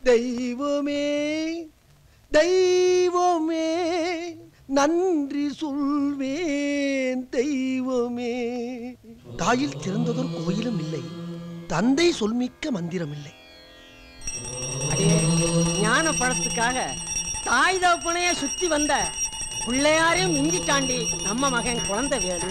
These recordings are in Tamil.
தெய்வமே தெய்வமே நன்றி சொல்வேன் தெய்வமே தாயில் சிறந்ததொரு கோயிலும் இல்லை தந்தை சொல்மிக்க மந்திரம் இல்லை அடியே ஞான பழத்துக்காக தாய் தகப்பனைய சுத்தி வந்த பிள்ளையாரையும் மிஞ்சிட்டாண்டி நம்ம மகன் குழந்தை வேலு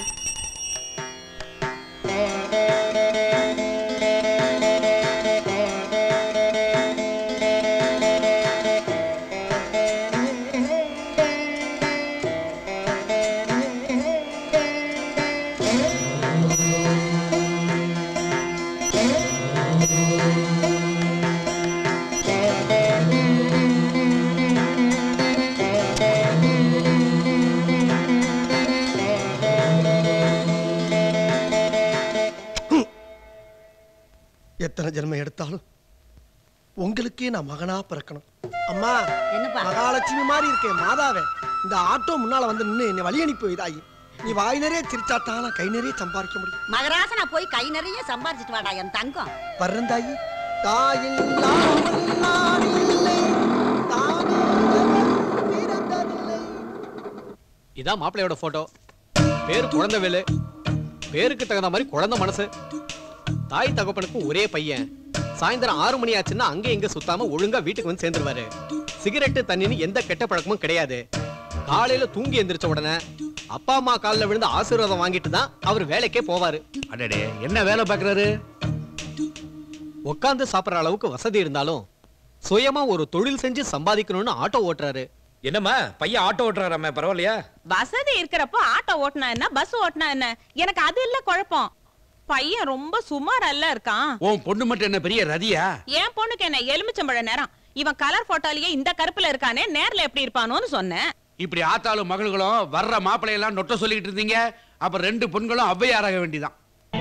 எத்தனை ஜென்மம் எடுத்தாலும் உங்களுக்கே நான் மகனா பிறக்கணும் அம்மா என்னப்பா மகாலட்சுமி மாதிரி இருக்கேன் மாதாவே இந்த ஆட்டோ முன்னால வந்து நின்னு என்னை வழி அனுப்பி வைதாயி நீ வாய் நிறைய சிரிச்சாத்தான் நான் கை நிறைய சம்பாதிக்க முடியும் மகராசனா போய் கை நிறைய சம்பாரிச்சிட்டு வாடா என் தங்கம் பரந்தாயி தாயில்லாமல் நான் இல்லை தானாக பிறந்ததில்லை இதான் மாப்பிள்ளையோட போட்டோ பேர் குழந்தைவேலு பேருக்கு தகுந்த மாதிரி குழந்தை மனசு தாய் தகப்பனுக்கும் ஒரே பையன் சாயந்தரம் ஆறு மணி ஆச்சுன்னா அங்க இங்க சுத்தாம ஒழுங்கா வீட்டுக்கு வந்து சேர்ந்துருவாரு சிகரெட்டு தண்ணின்னு எந்த கெட்ட பழக்கமும் கிடையாது காலையில தூங்கி எந்திரிச்ச உடனே அப்பா அம்மா காலில் விழுந்து ஆசீர்வாதம் வாங்கிட்டு தான் அவர் வேலைக்கே போவாரு அடடே என்ன வேலை பார்க்கறாரு உட்காந்து சாப்பிடுற அளவுக்கு வசதி இருந்தாலும் சுயமா ஒரு தொழில் செஞ்சு சம்பாதிக்கணும்னு ஆட்டோ ஓட்டுறாரு என்னம்மா பையன் ஆட்டோ ஓட்டுறாராமே பரவாயில்லையா வசதி இருக்கிறப்போ ஆட்டோ ஓட்டினா என்ன பஸ் ஓட்டினா என்ன எனக்கு அது இல்ல குழப்பம் பையன் ரொம்ப சுமார் அல்ல இருக்கான் உன் பொண்ணு மட்டும் என்ன பெரிய ரதியா என் பொண்ணுக்கு என்ன எலுமிச்சம்பழ நேரம் இவன் கலர் போட்டோலயே இந்த கருப்புல இருக்கானே நேர்ல எப்படி இருப்பானோன்னு சொன்னேன் இப்படி ஆத்தாளும் மகளுங்களும் வர்ற மாப்பிள்ளையெல்லாம் நொட்ட சொல்லிட்டு இருந்தீங்க அப்ப ரெண்டு பொண்களும் ஔவையாராக வேண்டிதான்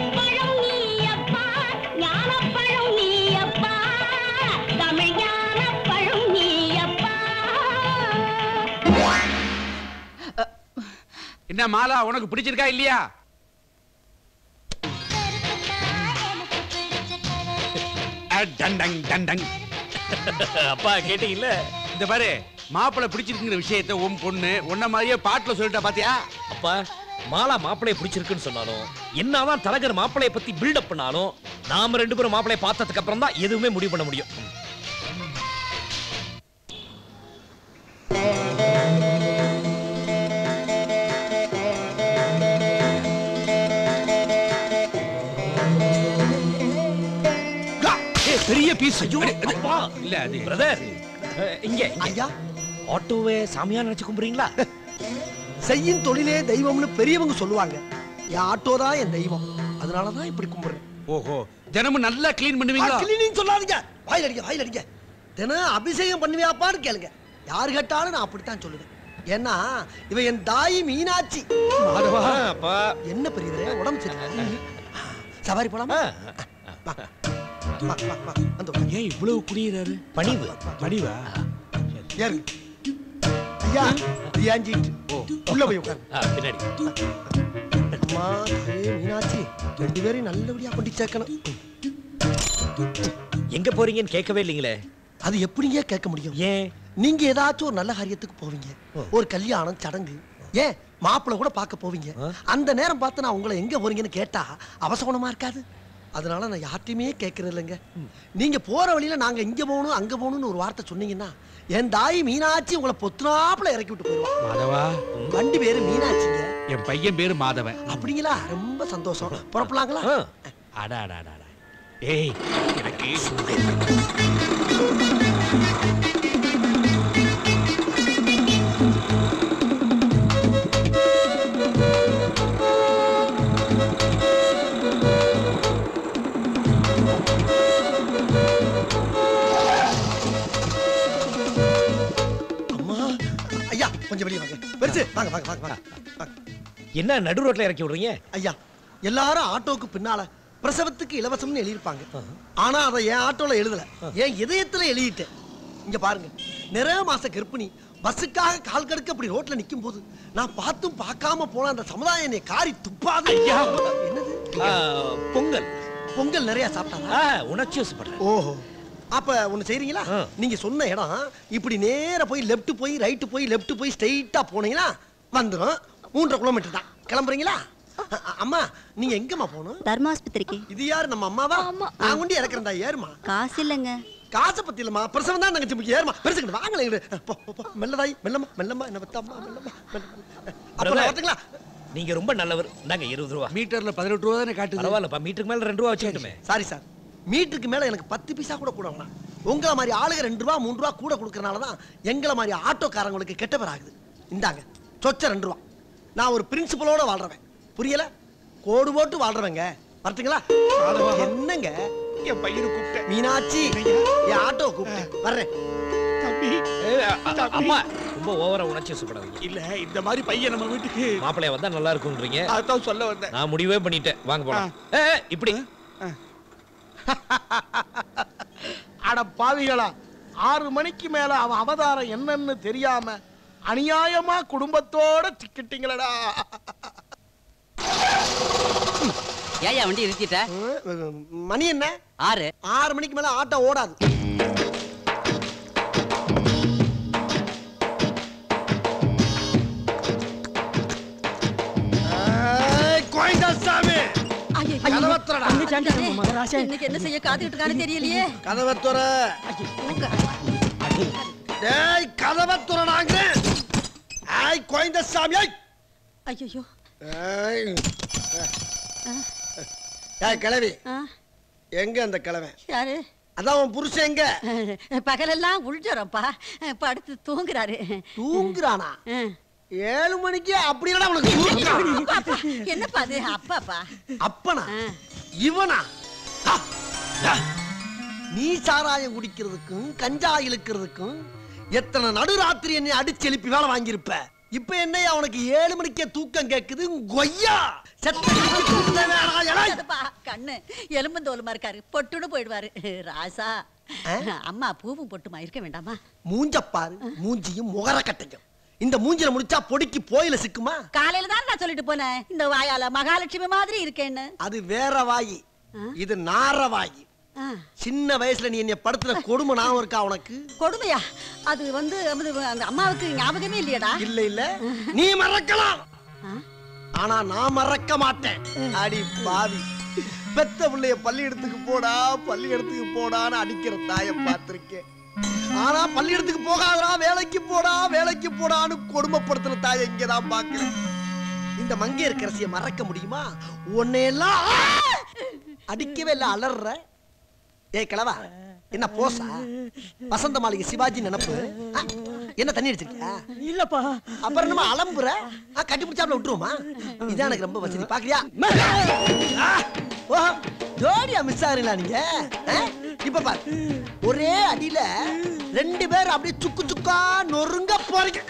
என்ன மாலா உனக்கு பிடிச்சிருக்கா இல்லையா அஹ், டண்டங், டண்டங். அப்பா கேட்டீங்கல்ல இந்த பாரு மாப்பிள்ளை பிடிச்சிருக்குங்கிற விஷயத்த உன் பொண்ணு உன்ன மாதிரியே பாட்டுல சொல்லிட்டா பாத்தியா அப்பா மாலா மாப்பிளைய பிடிச்சிருக்குன்னு சொன்னாலும் என்னதான் தலகர் மாப்பிளைய பத்தி பில்டப் பண்ணாலும் நாம ரெண்டு பேரும் மாப்பிளைய பார்த்ததுக்கு அப்புறம் தான் எதுவுமே முடிவு பண்ண முடியும் ஏய், பெரிய பீஸ் அப்பா இல்ல அது பிரதர் இங்க இங்க. ஐயா ஆட்டோவை சாமியா நினைச்சு கும்பிடுறீங்களா செய்யும் தொழிலே தெய்வம்னு பெரியவங்க சொல்லுவாங்க என் ஆட்டோ தான் என் தெய்வம் அதனாலதான் இப்படி கும்பிடுறேன் ஓஹோ தினமும் நல்லா க்ளீன் பண்ணுவீங்களா கிளீனிங் சொல்லாதீங்க வாயில் அடிக்க வாயில் அடிக்க தினம் அபிஷேகம் பண்ணுவியாப்பான்னு கேளுங்க யார் கேட்டாலும் நான் அப்படித்தான் சொல்லுவேன் ஏன்னா இவன் என் தாய் மீனாட்சி மாதவா அப்பா என்ன பெரியதே உடம்பு சரியில்லை சவாரி போலாமா வா. வா, வா, வா. வந்து உட்காரு. ஏன் இவ்வளவு குடியிறாரு பணிவு படிவா ஏறு. ஐயா ஏஞ்சிட்டு உள்ள போய் உட்காரு ஆ, பின்னாடி அம்மா தாயே மீனாட்சி ரெண்டு பேரையும் நல்லபடியா கொண்டு சேர்க்கணும் எங்க போறீங்கன்னு கேட்கவே இல்லீங்களே அது எப்படிங்க கேட்க முடியும் ஏன் நீங்க ஏதாச்சும் ஒரு நல்ல காரியத்துக்கு போவீங்க ஒரு கல்யாணம் சடங்கு ஏன் மாப்பிள்ளை கூட பார்க்க போவீங்க அந்த நேரம் பார்த்து நான் உங்களை எங்க போறீங்கன்னு கேட்டா அவசகுணமா இருக்காது அதனால நான் யார்ட்டையுமே கேட்கறது இல்லைங்க நீங்க போற வழியில நாங்க இங்க போகணும் அங்க போகணும்னு ஒரு வார்த்தை சொன்னீங்கன்னா என் தாய் மீனாட்சி உங்களை பொத்துனாப்புல இறக்கி விட்டு போயிடுவா மாதவா வண்டி பேரு மீனாட்சிங்க என் பையன் பேரு மாதவன் அப்படிங்களா ரொம்ப சந்தோஷம் புறப்படலாங்களா ஆ. அடா அடா அடா அடா. ஏய் எனக்கு அம்மா ஐயா கொஞ்சம் வெளியே வாங்க பெருசு வாங்க வாங்க வாங்க வாங்க வாங்க. என்ன நடு ரோட்ல இறக்கி விடுறீங்க ஐயா எல்லாரும் ஆட்டோக்கு பின்னால பிரசவத்துக்கு இலவசம்னு எழுதியிருப்பாங்க ஆனா அதை என் ஆட்டோல எழுதல என் இதயத்துல எழுதிட்டேன் இங்க பாருங்க நிறைய மாச கர்ப்பிணி பஸ்ஸுக்காக கால் கடுக்க அப்படி ரோட்ல நிக்கும் போது நான் பார்த்தும் பார்க்காம போன அந்த சமுதாயம் என்னை காரி துப்பாது என்னது ஆ, பொங்கல் பொங்கல் நிறைய சாப்பிட்டாங்க ஆ, உணர்ச்சி வசப்படுறேன் ஓஹோ அப்ப ஒண்ணு செய்றீங்களா ஆ. நீங்க சொன்ன இடம் இப்படி நேரா போய் லெஃப்ட் போய் ரைட் போய் லெஃப்ட் போய் ஸ்ட்ரைட்டா போனீங்கன்னா வந்துரும் மூன்றரை கிலோமீட்டர் தான் கிளம்புறீங்களா அ- அ- அம்மா நீங்க எங்கம்மா போகணும் தர்மாஸ்பத்திரிக்கு இது யாரு நம்ம அம்மாவா ஆமா. நான் கொண்டு இறக்குறேன்டா ஏறுமா காசு இல்லைங்க காசை பத்தி இல்லம்மா பிரசவம் தான் தங்கச்சி முக்கியம் ஏறுமா பெருசுக்கிட்டு வாங்கல இங்கிட்டு. போ போ, போ மெல்லதாய் மெல்லம்மா மெல்லம்மா என்ன பத்த அம்மா மெல்லம்மா மெல்ல. அப்ப நான் வரட்டுங்களா நீங்க ரொம்ப நல்லவர் இந்தாங்க இருபது ரூபா மீட்டர்ல பதினெட்டு ரூபா தானே காட்டுது பரவாயில்லப்பா மீட்டருக்கு மேல ரெண்டு ரூபா வச்சுக்கிட்டுமே சாரி சார் மீட்டருக்கு மேல எனக்கு பத்து பைசா கூட கூட வேணாம் உங்களை மாதிரி ஆளுங்க ரெண்டு ரூபா மூணு ரூபா கூட கொடுக்கறனால தான் எங்களை மாதிரி ஆட்டோக்காரங்களுக்கு கெட்ட பேர் ஆகுது இந்தாங்க சொச்ச ரெண்டு ரூபா நான் ஒரு பிரின்சிபலோட வாழ்றவன் புரியல கோடு போட்டு வாழ்றவங்க வரட்டுங்களா என்னங்க என் பையனை கூப்பிட்டேன் மீனாட்சி என் ஆட்டோ கூப்பிட்டேன் வர்றேன் தம்பி ஏய், அ- அ- அம்மா ரொம்ப ஓவரா உணர்ச்சி சுப்படாதீங்க இல்ல இந்த மாதிரி பையன் நம்ம வீட்டுக்கு மாப்பிள்ளைய வந்தா நல்லா இருக்கும்ன்றீங்க அதான் சொல்ல வந்தேன் நான் முடிவே பண்ணிட்டேன் வாங்க போலாம் ஏய், ஏய், இப்படி அட பாவிகளா ஆறு மணிக்கு மேல அவன் அவதாரம் என்னன்னு தெரியாம அநியாயமா குடும்பத்தோட திக்கிட்டீங்களடா ஏயா வண்டி நிறுத்திட்ட உம், மணி என்ன ஆறு ஆறு மணிக்கு மேல ஆட்டோ ஓடாது ஏய், கோயந்தாசாமி கதவை திறடா. இன்னைக்கு என்ன செய்ய காத்துக்கிட்டு இருக்கான்னு தெரியலையே கதவை துற டேய் கதவை துறடாங்க ஏய் கோயந்தசாமி ஏய். ஐயோ ஏய் ஏய் கிழவி எங்க அந்த கிழவன் யாரு அதான் உன் புருஷன் எங்க பகலெல்லாம் உள்ஜரம்ப்பா படுத்து தூங்குறாரு தூங்குறானா ஆ. ஏழு மணிக்கு அப்படி என்னடா உனக்கு தூக்கம்? அப்பாப்பா, என்னப்பா அது அப்பாப்பா அப்பனா ஆ. இவனா ஆ. ஆ. நீ சாராயம் குடிக்கிறதுக்கும் கஞ்சா இழுக்கிறதுக்கும் எத்தனை நடுராத்திரி என்னை அடிச்சு எழுப்பி வேலை வாங்கியிருப்ப இப்ப என்னையா உனக்கு ஏழு மணிக்கே தூக்கம் கேக்குது கொய்யா செத்த நாய்க்கு குடுத்த வேணாம், எடை. அதுப்பா, கண்ணு எலும்பந்தோலுமா இருக்காரு பொட்டுன்னு போயிடுவாரு ராசா ஆ? அம்மா பூவும் பொட்டுமா இருக்க வேண்டாமா மூஞ்ச பாரு மூஞ்சியும் முகர கட்டையும் இந்த மூஞ்சில முடிச்சா பொடிக்கு போயில சிக்குமா காலையில தான் நான் சொல்லிட்டு போனேன் இந்த வாயால மகாலட்சுமி மாதிரி இருக்கேன்னு அது வேற வாயி இது நார வாயி ஆ. சின்ன வயசுல நீ என்னை படுத்துன கொடுமை ஞாபகம் இருக்கா உனக்கு கொடுமையா அது வந்து அது அந்த அம்மாவுக்கு ஞாபகமே இல்லையடா இல்ல இல்ல நீ மறக்கலாம் ஆ? ஆனா நான் மறக்க மாட்டேன் அடி பாவி பெத்த பிள்ளைய பள்ளியிடத்துக்கு போடா பள்ளியிடத்துக்கு போடான்னு அடிக்கிற தாயை பார்த்திருக்கேன் ஆனா பள்ளியிடத்துக்கு போகாதடா வேலைக்கு போடா வேலைக்கு போடான்னு கொடுமைப்படுத்துற தாயை இங்கதான் பாக்குறேன் இந்த மங்கையர்க்கரசிய மறக்க முடியுமா உன்னையெல்லாம் அடிக்கவே இல்ல அலற ஏய் கிழவா என்ன போசா வசந்த மாளிகை சிவாஜி நினப்பு ஆ, என்ன தண்ணி அடிச்சிருக்கியா இல்லப்பா அப்புறம் என்னமா அலம்புற ஆ, கட்டி பிடிச்சாப்ல விட்டுருவோமா இதான் எனக்கு ரொம்ப வசதி பாக்குறியா ஆ, ஓ ஜோடியா மிஸ் ஆகுறீங்களா நீங்க ஆ? இப்ப பாரு ஒரே அடியில ரெண்டு பேரும் அப்படியே சுக்கு சுக்கா நொறுங்க போறீங்க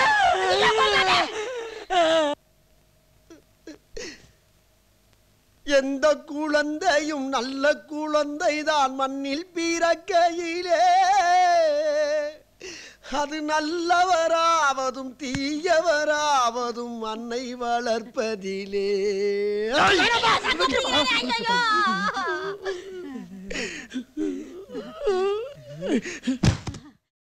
எந்த குழந்தையும் நல்ல குழந்தைதான் மண்ணில் பிறக்கையிலே அது நல்லவராவதும் தீயவராவதும் அன்னை வளர்ப்பதிலே ஐயோ